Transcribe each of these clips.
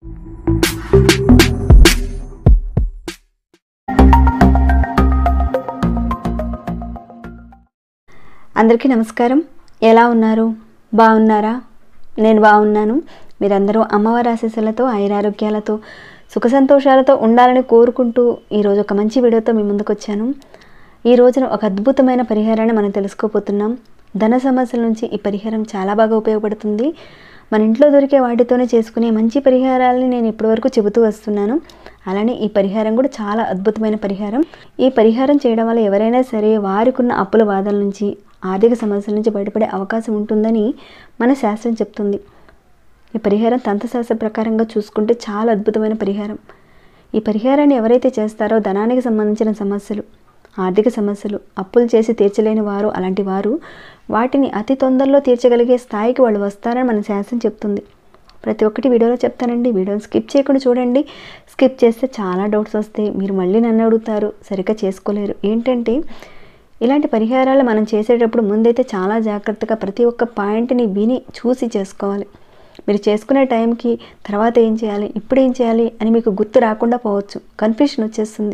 అందరికీ నమస్కారం ఎలా ఉన్నారు బాగున్నారా నేను బాగున్నాను మీరందరూ అమ్మవారి ఆశీస్సులతో ఆయురారోగ్యాలతో సుఖ సంతోషాలతో ఉండాలని కోరుకుంటూ ఈరోజు ఒక మంచి వీడియోతో మీ ముందుకు వచ్చాను ఈ రోజున ఒక అద్భుతమైన పరిహారాన్ని మనం తెలుసుకోబోతున్నాం ధన సమస్యల నుంచి ఈ పరిహారం చాలా బాగా ఉపయోగపడుతుంది మన ఇంట్లో దొరికే వాటితోనే చేసుకునే మంచి పరిహారాలని నేను ఇప్పటివరకు చెబుతూ వస్తున్నాను అలానే ఈ పరిహారం కూడా చాలా అద్భుతమైన పరిహారం ఈ పరిహారం చేయడం వల్ల ఎవరైనా సరే వారికున్న అప్పుల బాధల నుంచి ఆర్థిక సమస్యల నుంచి బయటపడే అవకాశం ఉంటుందని మన శాస్త్రం చెప్తుంది ఈ పరిహారం తంత్రశాస్త్ర ప్రకారంగా చూసుకుంటే చాలా అద్భుతమైన పరిహారం ఈ పరిహారాన్ని ఎవరైతే చేస్తారో ధనానికి సంబంధించిన సమస్యలు ఆర్థిక సమస్యలు అప్పులు చేసి తీర్చలేని వారు అలాంటి వారు వాటిని అతి తొందరలో తీర్చగలిగే స్థాయికి వాళ్ళు వస్తారని మన శాస్త్రం చెప్తుంది ప్రతి ఒక్కటి వీడియోలో చెప్తానండి వీడియోని స్కిప్ చేయకుండా చూడండి స్కిప్ చేస్తే చాలా డౌట్స్ వస్తాయి మీరు మళ్ళీ నన్ను అడుగుతారు సరిగ్గా చేసుకోలేరు ఏంటంటే ఇలాంటి పరిహారాలు మనం చేసేటప్పుడు ముందైతే చాలా జాగ్రత్తగా ప్రతి ఒక్క పాయింట్ని విని చూసి చేసుకోవాలి మీరు చేసుకునే టైంకి తర్వాత ఏం చేయాలి ఇప్పుడు ఏం చేయాలి అని మీకు గుర్తు రాకుండా పోవచ్చు కన్ఫ్యూషన్ వచ్చేస్తుంది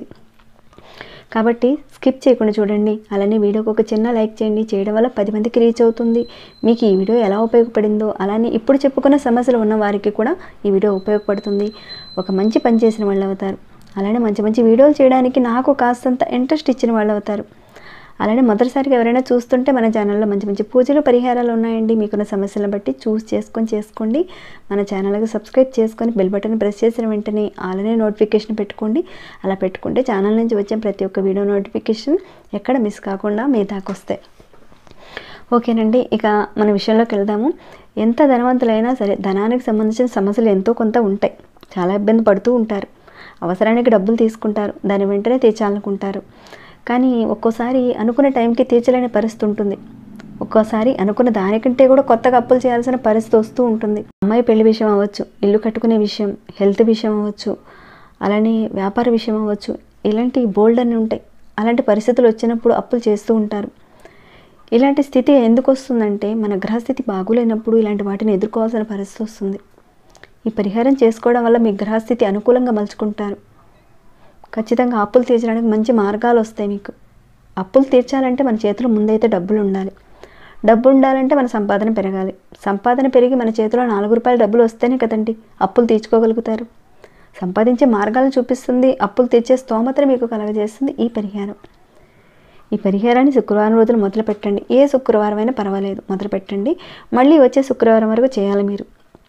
కాబట్టి స్కిప్ చేయకుండా చూడండి అలానే వీడియోకి ఒక చిన్న లైక్ చేయండి చేయడం వల్ల పది మందికి రీచ్ అవుతుంది మీకు ఈ వీడియో ఎలా ఉపయోగపడిందో అలానే ఇప్పుడు చెప్పుకున్న సమస్యలు ఉన్న వారికి కూడా ఈ వీడియో ఉపయోగపడుతుంది ఒక మంచి పని చేసిన వాళ్ళు అవుతారు అలానే మంచి మంచి వీడియోలు చేయడానికి నాకు కాస్తంత ఇంట్రెస్ట్ ఇచ్చిన వాళ్ళు అవుతారు అలానే మొదటిసారిగా ఎవరైనా చూస్తుంటే మన ఛానల్లో మంచి మంచి పూజలు పరిహారాలు ఉన్నాయండి మీకున్న సమస్యలను బట్టి చూస్ చేసుకొని చేసుకోండి మన ఛానల్కి సబ్స్క్రైబ్ చేసుకొని బెల్ బటన్ ప్రెస్ చేసిన వెంటనే అలానే నోటిఫికేషన్ పెట్టుకోండి అలా పెట్టుకుంటే ఛానల్ నుంచి వచ్చే ప్రతి ఒక్క వీడియో నోటిఫికేషన్ ఎక్కడ మిస్ కాకుండా మీ దాకా వస్తాయి ఓకేనండి ఇక మన విషయంలోకి వెళ్దాము ఎంత ధనవంతులైనా సరే ధనానికి సంబంధించిన సమస్యలు ఎంతో కొంత ఉంటాయి చాలా ఇబ్బంది పడుతూ ఉంటారు అవసరానికి డబ్బులు తీసుకుంటారు దాని వెంటనే తీర్చాలనుకుంటారు కానీ ఒక్కోసారి అనుకున్న టైంకి తీర్చలేని పరిస్థితి ఉంటుంది ఒక్కోసారి అనుకున్న దానికంటే కూడా కొత్తగా అప్పులు చేయాల్సిన పరిస్థితి వస్తూ ఉంటుంది అమ్మాయి పెళ్లి విషయం అవ్వచ్చు ఇల్లు కట్టుకునే విషయం హెల్త్ విషయం అవ్వచ్చు అలానే వ్యాపార విషయం అవ్వచ్చు ఇలాంటి బోల్డ్ అని ఉంటాయి అలాంటి పరిస్థితులు వచ్చినప్పుడు అప్పులు చేస్తూ ఉంటారు ఇలాంటి స్థితి ఎందుకు వస్తుందంటే మన గ్రహస్థితి బాగులేనప్పుడు ఇలాంటి వాటిని ఎదుర్కోవాల్సిన పరిస్థితి వస్తుంది ఈ పరిహారం చేసుకోవడం వల్ల మీ గ్రహస్థితి అనుకూలంగా మలుచుకుంటారు ఖచ్చితంగా అప్పులు తీర్చడానికి మంచి మార్గాలు వస్తాయి మీకు అప్పులు తీర్చాలంటే మన చేతిలో ముందైతే డబ్బులు ఉండాలి డబ్బు ఉండాలంటే మన సంపాదన పెరగాలి సంపాదన పెరిగి మన చేతిలో నాలుగు రూపాయల డబ్బులు వస్తేనే కదండి అప్పులు తీర్చుకోగలుగుతారు సంపాదించే మార్గాలను చూపిస్తుంది అప్పులు తీర్చే స్తోమతను మీకు కలగజేస్తుంది ఈ పరిహారం ఈ పరిహారాన్ని శుక్రవారం రోజున మొదలు పెట్టండి ఏ శుక్రవారం అయినా పర్వాలేదు మొదలు పెట్టండి మళ్ళీ వచ్చే శుక్రవారం వరకు చేయాలి మీరు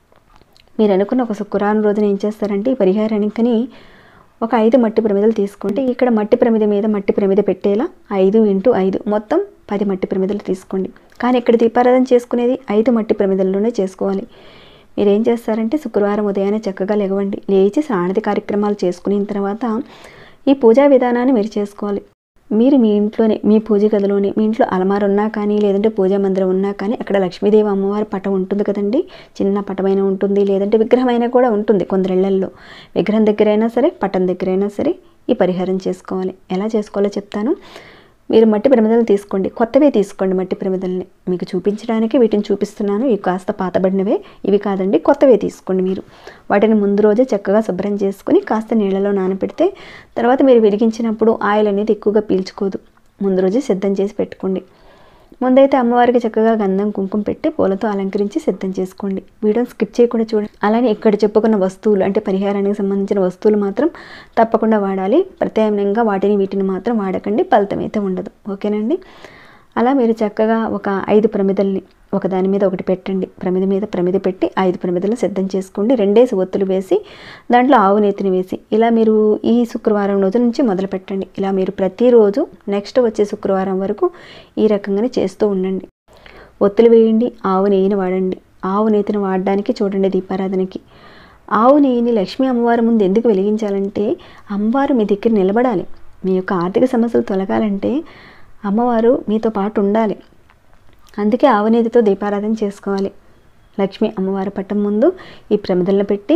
మీరు అనుకున్న ఒక శుక్రవారం రోజున ఏం చేస్తారంటే ఈ పరిహారానికని ఒక ఐదు మట్టి ప్రమిదలు తీసుకోండి ఇక్కడ మట్టి ప్రమిద మీద మట్టి ప్రమిద పెట్టేలా ఐదు ఇంటూ ఐదు మొత్తం పది మట్టి ప్రమిదలు తీసుకోండి కానీ ఇక్కడ దీపారాధన చేసుకునేది ఐదు మట్టి ప్రమిదల్లోనే చేసుకోవాలి మీరు ఏం చేస్తారంటే శుక్రవారం ఉదయాన్నే చక్కగా లేవండి లేచి స్నానది కార్యక్రమాలు చేసుకున్న తర్వాత ఈ పూజా విధానాన్ని మీరు చేసుకోవాలి మీరు మీ ఇంట్లోనే మీ పూజ గదిలోనే మీ ఇంట్లో అలమార ఉన్నా కానీ లేదంటే పూజా మందిరం ఉన్నా కానీ అక్కడ లక్ష్మీదేవి అమ్మవారి పటం ఉంటుంది కదండి చిన్న పటమైన ఉంటుంది లేదంటే విగ్రహమైనా కూడా ఉంటుంది కొందరిళ్లల్లో విగ్రహం దగ్గరైనా సరే పటం దగ్గరైనా సరే ఈ పరిహారం చేసుకోవాలి ఎలా చేసుకోవాలో చెప్తాను మీరు మట్టి ప్రమిదలు తీసుకోండి కొత్తవే తీసుకోండి మట్టి ప్రమిదల్ని మీకు చూపించడానికి వీటిని చూపిస్తున్నాను ఇవి కాస్త పాతబడినవే ఇవి కాదండి కొత్తవే తీసుకోండి మీరు వాటిని ముందు రోజే చక్కగా శుభ్రం చేసుకుని కాస్త నీళ్ళలో నానబెడితే తర్వాత మీరు వెలిగించినప్పుడు ఆయిల్ అనేది ఎక్కువగా పీల్చుకోదు ముందు రోజే సిద్ధం చేసి పెట్టుకోండి ముందైతే అమ్మవారికి చక్కగా గంధం కుంకుమ పెట్టి పూలతో అలంకరించి సిద్ధం చేసుకోండి వీడియోని స్కిప్ చేయకుండా చూడండి అలానే ఇక్కడ చెప్పుకున్న వస్తువులు అంటే పరిహారానికి సంబంధించిన వస్తువులు మాత్రం తప్పకుండా వాడాలి ప్రత్యామ్నాయంగా వాటిని వీటిని మాత్రం వాడకండి ఫలితం అయితే ఉండదు ఓకేనండి అలా మీరు చక్కగా ఒక ఐదు ప్రమిదల్ని ఒక దాని మీద ఒకటి పెట్టండి ప్రమిద మీద ప్రమిద పెట్టి ఐదు ప్రమిదలు సిద్ధం చేసుకోండి రెండేసి ఒత్తులు వేసి దాంట్లో ఆవు నేతిని వేసి ఇలా మీరు ఈ శుక్రవారం రోజు నుంచి మొదలు పెట్టండి ఇలా మీరు ప్రతిరోజు నెక్స్ట్ వచ్చే శుక్రవారం వరకు ఈ రకంగానే చేస్తూ ఉండండి ఒత్తులు వేయండి ఆవు నెయ్యిని వాడండి ఆవు నేతిని వాడడానికి చూడండి దీపారాధనకి ఆవు నెయ్యిని లక్ష్మీ అమ్మవారి ముందు ఎందుకు వెలిగించాలంటే అమ్మవారు మీ దగ్గర నిలబడాలి మీ యొక్క ఆర్థిక సమస్యలు తొలగాలంటే అమ్మవారు మీతో పాటు ఉండాలి అందుకే ఆవునేతితో దీపారాధన చేసుకోవాలి లక్ష్మీ అమ్మవారి పట్టం ముందు ఈ ప్రమిదలను పెట్టి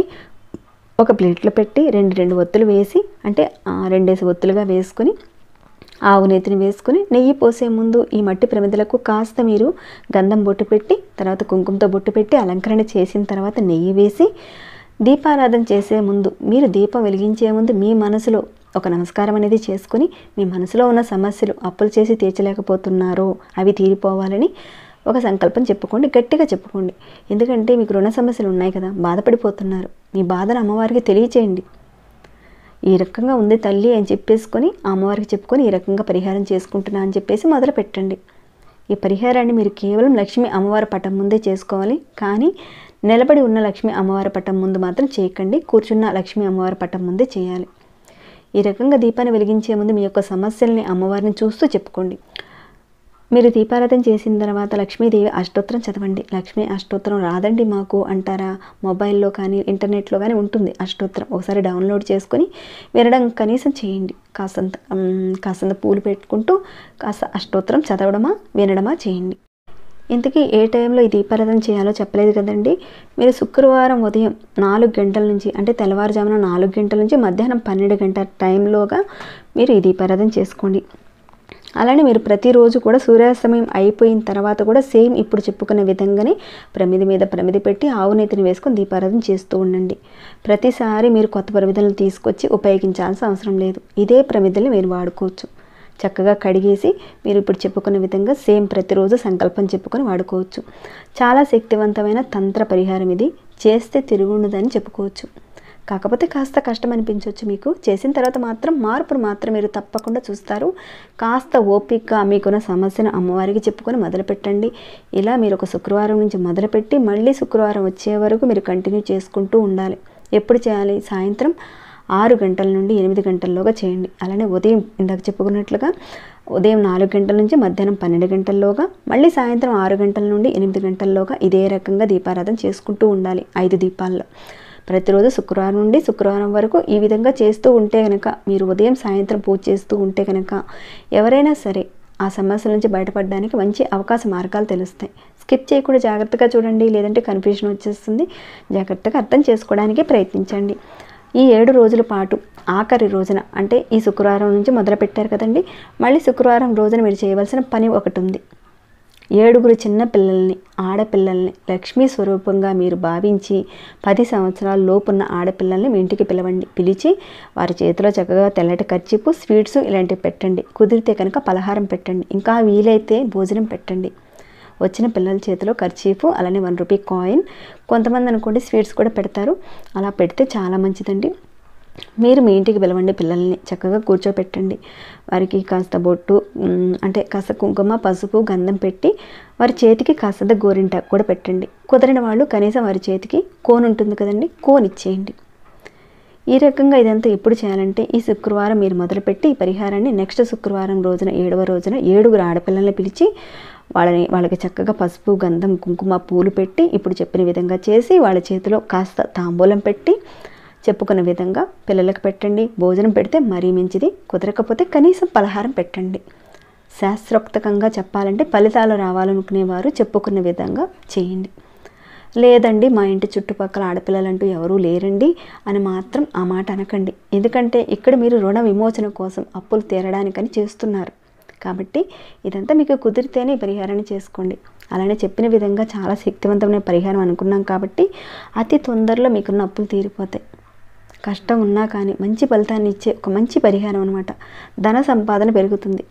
ఒక ప్లేట్లో పెట్టి రెండు రెండు ఒత్తులు వేసి అంటే ఆ, రెండేసి ఒత్తులుగా వేసుకొని ఆవు నేతిని వేసుకుని నెయ్యి పోసే ముందు ఈ మట్టి ప్రమిదలకు కాస్త మీరు గంధం బొట్టు పెట్టి తర్వాత కుంకుమతో బొట్టు పెట్టి అలంకరణ చేసిన తర్వాత నెయ్యి వేసి దీపారాధన చేసే ముందు మీరు దీపం వెలిగించే ముందు మీ మనసులో ఒక నమస్కారం అనేది చేసుకుని మీ మనసులో ఉన్న సమస్యలు అప్పులు చేసి తీర్చలేకపోతున్నారో అవి తీరిపోవాలని ఒక సంకల్పం చెప్పుకోండి గట్టిగా చెప్పుకోండి ఎందుకంటే మీకు రుణ సమస్యలు ఉన్నాయి కదా బాధపడిపోతున్నారు మీ బాధను అమ్మవారికి తెలియచేయండి ఈ రకంగా ఉంది తల్లి అని చెప్పేసుకొని ఆ అమ్మవారికి చెప్పుకొని ఈ రకంగా పరిహారం చేసుకుంటున్నా అని చెప్పేసి మొదలు పెట్టండి ఈ పరిహారాన్ని మీరు కేవలం లక్ష్మి అమ్మవారి పటం ముందే చేసుకోవాలి కానీ నిలబడి ఉన్న లక్ష్మి అమ్మవారి పటం ముందు మాత్రం చేయకండి కూర్చున్న లక్ష్మి అమ్మవారి పటం ముందే చేయాలి ఈ రకంగా దీపాన్ని వెలిగించే ముందు మీ యొక్క సమస్యల్ని అమ్మవారిని చూస్తూ చెప్పుకోండి మీరు దీపారాధన చేసిన తర్వాత లక్ష్మీదేవి అష్టోత్తరం చదవండి లక్ష్మీ అష్టోత్తరం రాదండి మాకు అంటారా మొబైల్లో కానీ ఇంటర్నెట్లో కానీ ఉంటుంది అష్టోత్తరం ఒకసారి డౌన్లోడ్ చేసుకొని వినడం కనీసం చేయండి కాసంత మ్, కాసంత పూలు పెట్టుకుంటూ కాస్త అష్టోత్తరం చదవడమా వినడమా చేయండి ఇంతకీ ఏ టైంలో ఈ దీపారాధన చేయాలో చెప్పలేదు కదండి మీరు శుక్రవారం ఉదయం నాలుగు గంటల నుంచి అంటే తెల్లవారుజామున నాలుగు గంటల నుంచి మధ్యాహ్నం పన్నెండు గంటల టైంలోగా మీరు ఈ దీపారాధన చేసుకోండి అలానే మీరు ప్రతిరోజు కూడా సూర్యాస్తమయం అయిపోయిన తర్వాత కూడా సేమ్ ఇప్పుడు చెప్పుకున్న విధంగానే ప్రమిది మీద ప్రమిది పెట్టి ఆవు నెత్తిని వేసుకొని దీపారాధన చేస్తూ ఉండండి ప్రతిసారి మీరు కొత్త ప్రమిదలను తీసుకొచ్చి ఉపయోగించాల్సిన అవసరం లేదు ఇదే ప్రమిదల్ని మీరు వాడుకోవచ్చు చక్కగా కడిగేసి మీరు ఇప్పుడు చెప్పుకున్న విధంగా సేమ్ ప్రతిరోజు సంకల్పం చెప్పుకొని వాడుకోవచ్చు చాలా శక్తివంతమైన తంత్ర పరిహారం ఇది చేస్తే తిరుగుండదని చెప్పుకోవచ్చు కాకపోతే కాస్త కష్టం అనిపించవచ్చు మీకు చేసిన తర్వాత మాత్రం మార్పును మాత్రం మీరు తప్పకుండా చూస్తారు కాస్త ఓపికగా మీకున్న సమస్యను అమ్మవారికి చెప్పుకొని మొదలుపెట్టండి ఇలా మీరు ఒక శుక్రవారం నుంచి మొదలుపెట్టి మళ్ళీ శుక్రవారం వచ్చే వరకు మీరు కంటిన్యూ చేసుకుంటూ ఉండాలి ఎప్పుడు చేయాలి సాయంత్రం ఆరు గంటల నుండి ఎనిమిది గంటల్లోగా చేయండి అలానే ఉదయం ఇందాక చెప్పుకున్నట్లుగా ఉదయం నాలుగు గంటల నుంచి మధ్యాహ్నం పన్నెండు గంటల్లోగా మళ్ళీ సాయంత్రం ఆరు గంటల నుండి ఎనిమిది గంటల్లోగా ఇదే రకంగా దీపారాధన చేసుకుంటూ ఉండాలి ఐదు దీపాల్లో ప్రతిరోజు శుక్రవారం నుండి శుక్రవారం వరకు ఈ విధంగా చేస్తూ ఉంటే కనుక మీరు ఉదయం సాయంత్రం పూజ చేస్తూ ఉంటే కనుక ఎవరైనా సరే ఆ సమస్యల నుంచి బయటపడడానికి మంచి అవకాశ మార్గాలు తెలుస్తాయి స్కిప్ చేయకుండా జాగ్రత్తగా చూడండి లేదంటే కన్ఫ్యూజన్ వచ్చేస్తుంది జాగ్రత్తగా అర్థం చేసుకోవడానికి ప్రయత్నించండి ఈ ఏడు రోజుల పాటు ఆఖరి రోజున అంటే ఈ శుక్రవారం నుంచి మొదలు పెట్టారు కదండి మళ్ళీ శుక్రవారం రోజున మీరు చేయవలసిన పని ఒకటి ఉంది ఏడుగురు చిన్న పిల్లల్ని ఆడపిల్లల్ని లక్ష్మీ స్వరూపంగా మీరు భావించి పది సంవత్సరాల లోపున్న ఆడపిల్లల్ని మీ ఇంటికి పిలవండి పిలిచి వారి చేతిలో చక్కగా తెల్లటి ఖర్చీపు స్వీట్స్ ఇలాంటివి పెట్టండి కుదిరితే కనుక పలహారం పెట్టండి ఇంకా వీలైతే భోజనం పెట్టండి వచ్చిన పిల్లల చేతిలో ఖర్చీఫ్ అలానే వన్ రూపీ కాయిన్ కొంతమంది అనుకోండి స్వీట్స్ కూడా పెడతారు అలా పెడితే చాలా మంచిదండి మీరు మీ ఇంటికి పిలవండి పిల్లల్ని చక్కగా కూర్చోపెట్టండి వారికి కాస్త బొట్టు మ్, అంటే కాస్త కుంకుమ పసుపు గంధం పెట్టి వారి చేతికి కాస్త గోరింటాకు కూడా పెట్టండి కుదరని వాళ్ళు కనీసం వారి చేతికి కోన్ ఉంటుంది కదండి కోన్ ఇచ్చేయండి ఈ రకంగా ఇదంతా ఎప్పుడు చేయాలంటే ఈ శుక్రవారం మీరు మొదలుపెట్టి ఈ పరిహారాన్ని నెక్స్ట్ శుక్రవారం రోజున ఏడవ రోజున ఏడుగురు ఆడపిల్లల్ని పిలిచి వాళ్ళని వాళ్ళకి చక్కగా పసుపు గంధం కుంకుమ పూలు పెట్టి ఇప్పుడు చెప్పిన విధంగా చేసి వాళ్ళ చేతిలో కాస్త తాంబూలం పెట్టి చెప్పుకున్న విధంగా పిల్లలకు పెట్టండి భోజనం పెడితే మరీ మంచిది కుదరకపోతే కనీసం పలహారం పెట్టండి శాస్త్రోక్తకంగా చెప్పాలంటే ఫలితాలు రావాలనుకునేవారు చెప్పుకున్న విధంగా చేయండి లేదండి మా ఇంటి చుట్టుపక్కల ఆడపిల్లలంటూ ఎవరూ లేరండి అని మాత్రం ఆ మాట అనకండి ఎందుకంటే ఇక్కడ మీరు రుణ విమోచన కోసం అప్పులు తీరడానికని చేస్తున్నారు కాబట్టి ఇదంతా మీకు కుదిరితేనే ఈ పరిహారాన్ని చేసుకోండి అలానే చెప్పిన విధంగా చాలా శక్తివంతమైన పరిహారం అనుకున్నాం కాబట్టి అతి తొందరలో మీకున్న అప్పులు తీరిపోతాయి కష్టం ఉన్నా కానీ మంచి ఫలితాన్ని ఇచ్చే ఒక మంచి పరిహారం అనమాట ధన సంపాదన పెరుగుతుంది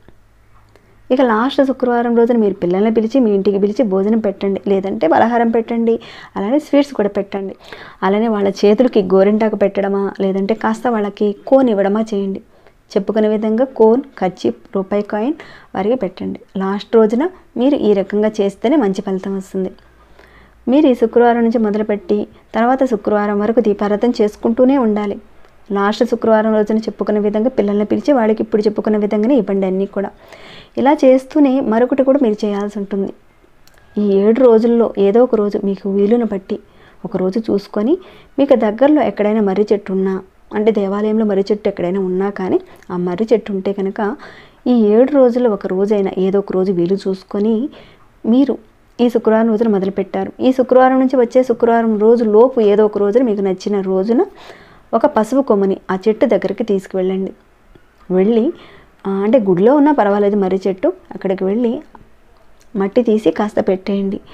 ఇక లాస్ట్ శుక్రవారం రోజున మీరు పిల్లల్ని పిలిచి మీ ఇంటికి పిలిచి భోజనం పెట్టండి లేదంటే పలహారం పెట్టండి అలానే స్వీట్స్ కూడా పెట్టండి అలానే వాళ్ళ చేతులకి గోరింటాకు పెట్టడమా లేదంటే కాస్త వాళ్ళకి కోన్ ఇవ్వడమా చేయండి చెప్పుకునే విధంగా కోన్ ఖర్చీ రూపాయి కాయిన్ వారికి పెట్టండి లాస్ట్ రోజున మీరు ఈ రకంగా చేస్తేనే మంచి ఫలితం వస్తుంది మీరు ఈ శుక్రవారం నుంచి మొదలుపెట్టి తర్వాత శుక్రవారం వరకు దీపారాధన చేసుకుంటూనే ఉండాలి లాస్ట్ శుక్రవారం రోజున చెప్పుకున్న విధంగా పిల్లల్ని పిలిచి వాళ్ళకి ఇప్పుడు చెప్పుకున్న విధంగానే ఇవ్వండి అన్నీ కూడా ఇలా చేస్తూనే మరొకటి కూడా మీరు చేయాల్సి ఉంటుంది ఈ ఏడు రోజుల్లో ఏదో ఒక రోజు మీకు వీలును బట్టి ఒక రోజు చూసుకొని మీకు దగ్గరలో ఎక్కడైనా మర్రి చెట్టు ఉన్నా అంటే దేవాలయంలో మర్రి చెట్టు ఎక్కడైనా ఉన్నా కానీ ఆ మర్రి చెట్టు ఉంటే కనుక ఈ ఏడు రోజుల్లో ఒక రోజైనా ఏదో ఒక రోజు వీలు చూసుకొని మీరు ఈ శుక్రవారం రోజున మొదలుపెట్టారు ఈ శుక్రవారం నుంచి వచ్చే శుక్రవారం రోజు లోపు ఏదో ఒక రోజున మీకు నచ్చిన రోజున ఒక పసుపు కొమ్మని ఆ చెట్టు దగ్గరికి తీసుకువెళ్ళండి వెళ్ళి ఆ, అంటే గుడిలో ఉన్నా పర్వాలేదు మర్రి చెట్టు అక్కడికి వెళ్ళి మట్టి తీసి కాస్త పెట్టేయండి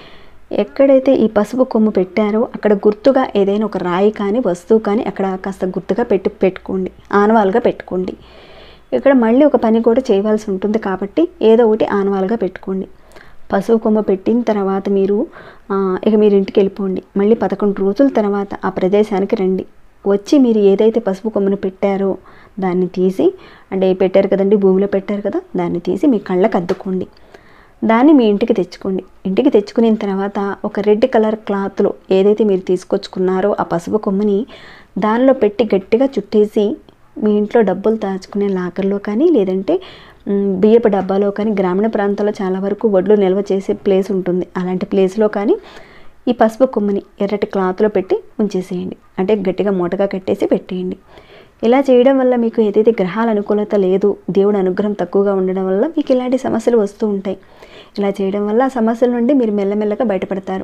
ఎక్కడైతే ఈ పసుపు కొమ్ము పెట్టారో అక్కడ గుర్తుగా ఏదైనా ఒక రాయి కానీ వస్తువు కానీ అక్కడ కాస్త గుర్తుగా పెట్టి పెట్టుకోండి ఆనవాలుగా పెట్టుకోండి ఇక్కడ మళ్ళీ ఒక పని కూడా చేయవలసి ఉంటుంది కాబట్టి ఏదో ఒకటి ఆనవాలుగా పెట్టుకోండి పసుపు కొమ్మ పెట్టిన తర్వాత మీరు ఆ, ఇక మీరు ఇంటికి వెళ్ళిపోండి మళ్ళీ పదకొండు రోజుల తర్వాత ఆ ప్రదేశానికి రండి వచ్చి మీరు ఏదైతే పసుపు కొమ్మను పెట్టారో దాన్ని తీసి అంటే పెట్టారు కదండి భూమిలో పెట్టారు కదా దాన్ని తీసి మీ కళ్ళకు అద్దుకోండి దాన్ని మీ ఇంటికి తెచ్చుకోండి ఇంటికి తెచ్చుకున్న తర్వాత ఒక రెడ్ కలర్ క్లాత్లో ఏదైతే మీరు తీసుకొచ్చుకున్నారో ఆ పసుపు కొమ్మని దానిలో పెట్టి గట్టిగా చుట్టేసి మీ ఇంట్లో డబ్బులు దాచుకునే లాకర్లో కానీ లేదంటే మ్, బియ్యపు డబ్బాలో కానీ గ్రామీణ ప్రాంతాల్లో చాలా వరకు వడ్లు నిల్వ చేసే ప్లేస్ ఉంటుంది అలాంటి ప్లేస్లో కానీ ఈ పసుపు కొమ్మని ఎర్రటి క్లాత్లో పెట్టి ఉంచేసేయండి అంటే గట్టిగా మూటగా కట్టేసి పెట్టేయండి ఇలా చేయడం వల్ల మీకు ఏదైతే గ్రహాల అనుకూలత లేదు దేవుడి అనుగ్రహం తక్కువగా ఉండడం వల్ల మీకు ఇలాంటి సమస్యలు వస్తూ ఉంటాయి ఇలా చేయడం వల్ల ఆ సమస్యల నుండి మీరు మెల్లమెల్లగా బయటపడతారు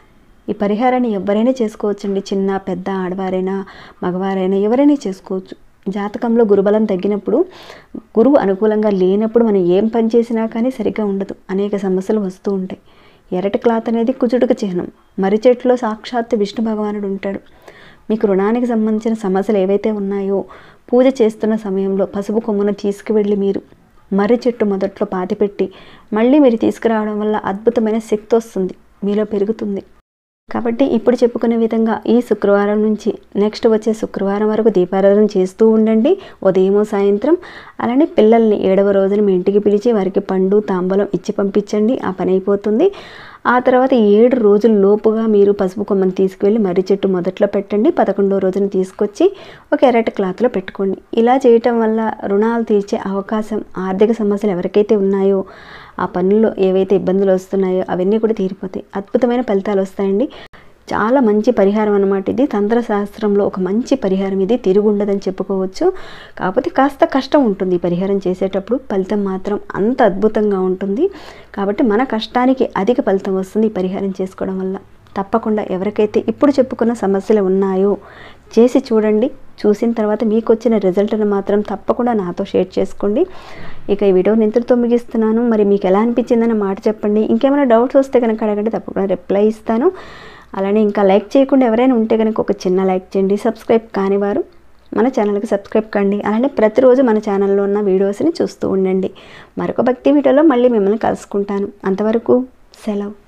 ఈ పరిహారాన్ని ఎవరైనా చేసుకోవచ్చండి చిన్న పెద్ద ఆడవారైనా మగవారైనా ఎవరైనా చేసుకోవచ్చు జాతకంలో గురుబలం తగ్గినప్పుడు గురువు అనుకూలంగా లేనప్పుడు మనం ఏం పని చేసినా కానీ సరిగ్గా ఉండదు అనేక సమస్యలు వస్తూ ఉంటాయి ఎర్రటి క్లాత్ అనేది కుజుడికి చిహ్నం మర్రి చెట్టులో సాక్షాత్ విష్ణు భగవానుడు ఉంటాడు మీకు రుణానికి సంబంధించిన సమస్యలు ఏవైతే ఉన్నాయో పూజ చేస్తున్న సమయంలో పసుపు కొమ్మును తీసుకువెళ్ళి మీరు మర్రి చెట్టు మొదట్లో పాతిపెట్టి మళ్ళీ మీరు తీసుకురావడం వల్ల అద్భుతమైన శక్తి వస్తుంది మీలో పెరుగుతుంది కాబట్టి ఇప్పుడు చెప్పుకునే విధంగా ఈ శుక్రవారం నుంచి నెక్స్ట్ వచ్చే శుక్రవారం వరకు దీపారాధన చేస్తూ ఉండండి ఉదయము సాయంత్రం అలానే పిల్లల్ని ఏడవ రోజున మీ ఇంటికి పిలిచి వారికి పండు తాంబూలం ఇచ్చి పంపించండి ఆ పని అయిపోతుంది ఆ తర్వాత ఏడు రోజుల లోపుగా మీరు పసుపు కొమ్మని తీసుకువెళ్ళి మర్రి చెట్టు మొదట్లో పెట్టండి పదకొండో రోజున తీసుకొచ్చి ఒక ఎర్రటి క్లాత్లో పెట్టుకోండి ఇలా చేయటం వల్ల రుణాలు తీర్చే అవకాశం ఆర్థిక సమస్యలు ఎవరికైతే ఉన్నాయో ఆ పనుల్లో ఏవైతే ఇబ్బందులు వస్తున్నాయో అవన్నీ కూడా తీరిపోతాయి అద్భుతమైన ఫలితాలు వస్తాయండి చాలా మంచి పరిహారం అన్నమాట ఇది తంత్రశాస్త్రంలో ఒక మంచి పరిహారం ఇది తిరుగుండదని చెప్పుకోవచ్చు కాకపోతే కాస్త కష్టం ఉంటుంది ఈ పరిహారం చేసేటప్పుడు ఫలితం మాత్రం అంత అద్భుతంగా ఉంటుంది కాబట్టి మన కష్టానికి అధిక ఫలితం వస్తుంది ఈ పరిహారం చేసుకోవడం వల్ల తప్పకుండా ఎవరికైతే ఇప్పుడు చెప్పుకున్న సమస్యలు ఉన్నాయో చేసి చూడండి చూసిన తర్వాత మీకు వచ్చిన రిజల్ట్ని మాత్రం తప్పకుండా నాతో షేర్ చేసుకోండి ఇక ఈ వీడియో ఇంతటితో ముగిస్తున్నాను మరి మీకు ఎలా అనిపించిందని మాట చెప్పండి ఇంకేమైనా డౌట్స్ వస్తే కనుక అడగండి తప్పకుండా రిప్లై ఇస్తాను అలానే ఇంకా లైక్ చేయకుండా ఎవరైనా ఉంటే కనుక ఒక చిన్న లైక్ చేయండి సబ్స్క్రైబ్ కానివారు మన ఛానల్కి సబ్స్క్రైబ్ కండి అలానే ప్రతిరోజు మన ఛానల్లో ఉన్న వీడియోస్ని చూస్తూ ఉండండి మరొక భక్తి వీడియోలో మళ్ళీ మిమ్మల్ని కలుసుకుంటాను అంతవరకు సెలవు